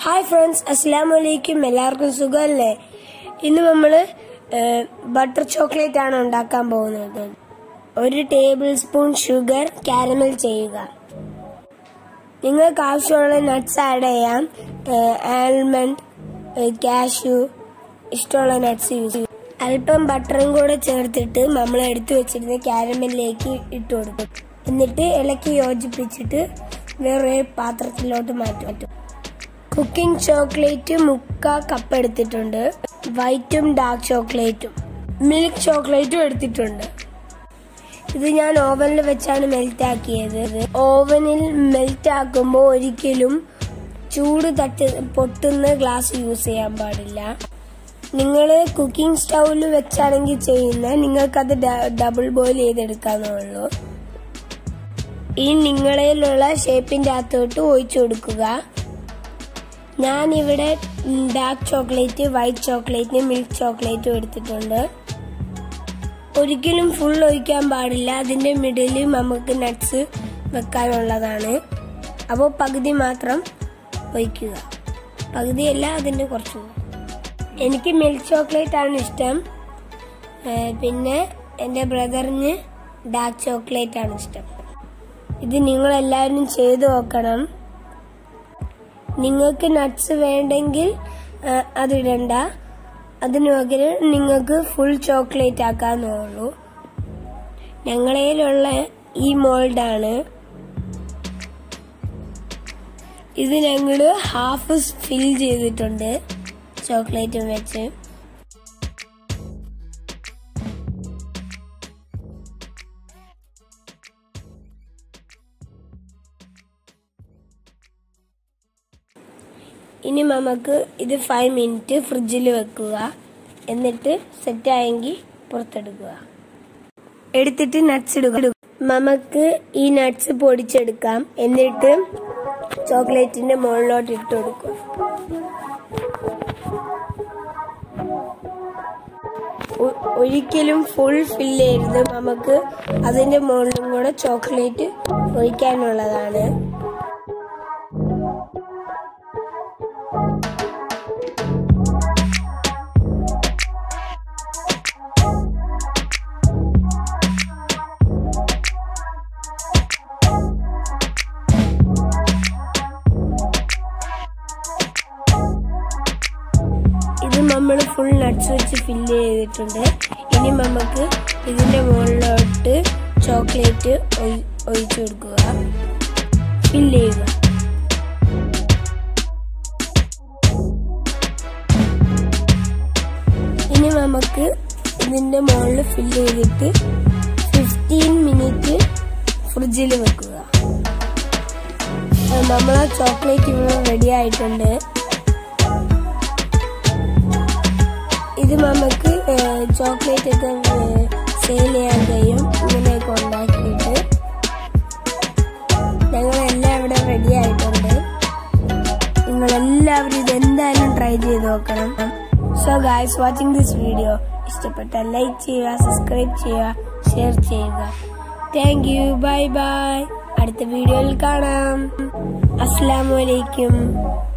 hi friends അസ്സാം വലൈക്കും എല്ലാവർക്കും സുഖമല്ലേ ഇന്ന് നമ്മൾ ബട്ടർ ചോക്ലേറ്റ് ആണ് ഉണ്ടാക്കാൻ പോകുന്നത് ഒരു ടേബിൾ സ്പൂൺ ഷുഗർ കാരമൽ ചെയ്യുക നിങ്ങൾക്ക് ആവശ്യമുള്ള നട്ട്സ് ആഡ് ചെയ്യാം ആൽമണ്ട് കാഷ്യൂ ഇഷ്ടമുള്ള നട്ട്സ് യൂസ് ചെയ്യും അല്പം ബട്ടറും കൂടെ ചേർത്തിട്ട് നമ്മൾ എടുത്തു വെച്ചിരുന്ന കാരമലിലേക്ക് ഇട്ട് കൊടുക്കും എന്നിട്ട് ഇളക്കി യോജിപ്പിച്ചിട്ട് വേറെ പാത്രത്തിലോട്ട് മാറ്റും കുക്കിംഗ് ചോക്ലേറ്റ് മുക്ക കപ്പ് എടുത്തിട്ടുണ്ട് വൈറ്റും ഡാർക്ക് ചോക്ലേറ്റും മിൽക്ക് ചോക്ലേറ്റും എടുത്തിട്ടുണ്ട് ഇത് ഞാൻ ഓവനിൽ വെച്ചാണ് മെൽറ്റ് ആക്കിയത് ഓവനിൽ മെൽറ്റ് ആക്കുമ്പോൾ ഒരിക്കലും ചൂട് തട്ട് പൊട്ടുന്ന ഗ്ലാസ് യൂസ് ചെയ്യാൻ പാടില്ല നിങ്ങൾ കുക്കിംഗ് സ്റ്റൗവിൽ വെച്ചാണെങ്കിൽ ചെയ്യുന്ന നിങ്ങൾക്കത് ഡബിൾ ബോയിൽ ചെയ്തെടുക്കാന്നുള്ളൂ ഈ നിങ്ങളിലുള്ള ഷേപ്പിന്റെ അകത്തോട്ട് ഒഴിച്ചു കൊടുക്കുക ഞാൻ ഇവിടെ dark chocolate white chocolate milk ചോക്ലേറ്റും എടുത്തിട്ടുണ്ട് ഒരിക്കലും ഫുൾ ഒഴിക്കാൻ പാടില്ല അതിന്റെ മിഡിൽ നമുക്ക് നട്ട്സ് വെക്കാനുള്ളതാണ് അപ്പോൾ പകുതി മാത്രം ഒഴിക്കുക പകുതിയല്ല അതിന്റെ കുറച്ച് എനിക്ക് മിൽക്ക് ചോക്ലേറ്റ് ആണ് ഇഷ്ടം പിന്നെ എൻ്റെ ബ്രദറിന് ഡാർക്ക് ചോക്ലേറ്റ് ആണ് ഇഷ്ടം ഇത് നിങ്ങൾ എല്ലാവരും ചെയ്തു നോക്കണം നിങ്ങൾക്ക് നട്ട്സ് വേണ്ടെങ്കിൽ അതിടണ്ട അതിന് പകരം നിങ്ങൾക്ക് ഫുൾ ചോക്ലേറ്റ് ആക്കാന്നേ ഉള്ളൂ ഞങ്ങളേലുള്ള ഈ മോൾഡാണ് ഇത് ഞങ്ങൾ ഹാഫ് ഫിൽ ചെയ്തിട്ടുണ്ട് ചോക്ലേറ്റും വെച്ച് ഇനി നമുക്ക് ഇത് ഫൈവ് മിനിറ്റ് ഫ്രിഡ്ജിൽ വെക്കുക എന്നിട്ട് സെറ്റ് ആയെങ്കിൽ പുറത്തെടുക്കുക എടുത്തിട്ട് നട്ട്സ് ഇടുക നമുക്ക് ഈ നട്ട്സ് പൊടിച്ചെടുക്കാം എന്നിട്ട് ചോക്ലേറ്റിന്റെ മുകളിലോട്ട് ഇട്ട് കൊടുക്കുക ഒരിക്കലും ഫുൾ ഫില്ല് ചെയ്യരുത് നമുക്ക് അതിന്റെ മുകളിലും കൂടെ ചോക്ലേറ്റ് ഒഴിക്കാനുള്ളതാണ് ഇത് നമ്മൾ ഫുൾ നട്ട്സ് വെച്ച് ഫില്ല് ചെയ്തിട്ടുണ്ട് ഇനി നമുക്ക് ഇതിന്റെ മുകളിലോട്ട് ചോക്ലേറ്റ് ഒഴിച്ചു കൊടുക്കുക ഫില്ല് ചെയ്യുക ഇനി നമുക്ക് ഇതിന്റെ മുകളിൽ ഫില്ല് ചെയ്തിട്ട് ഫിഫ്റ്റീൻ മിനിറ്റ് ഫ്രിഡ്ജിൽ വെക്കുക നമ്മളെ ചോക്ലേറ്റ് ഇവിടെ റെഡി ആയിട്ടുണ്ട് ഇത് നമുക്ക് ചോക്ലേറ്റ് ഒക്കെ സെയിൽ ചെയ്യാൻ കഴിയും ഇങ്ങനെയൊക്കെ ഉണ്ടാക്കിയിട്ട് ഞങ്ങളെല്ലാം ഇവിടെ റെഡി ആയിട്ടുണ്ട് നിങ്ങളെല്ലാവരും ഇത് എന്തായാലും ട്രൈ ചെയ്ത് നോക്കണം so guys watching this video ഇഷ്ടപ്പെട്ട ലൈക്ക് ചെയ്യുക സബ്സ്ക്രൈബ് ചെയ്യുക ഷെയർ ചെയ്യുക താങ്ക് യു ബൈ ബൈ അടുത്ത വീഡിയോയിൽ കാണാം അസ്സാം വലൈക്കും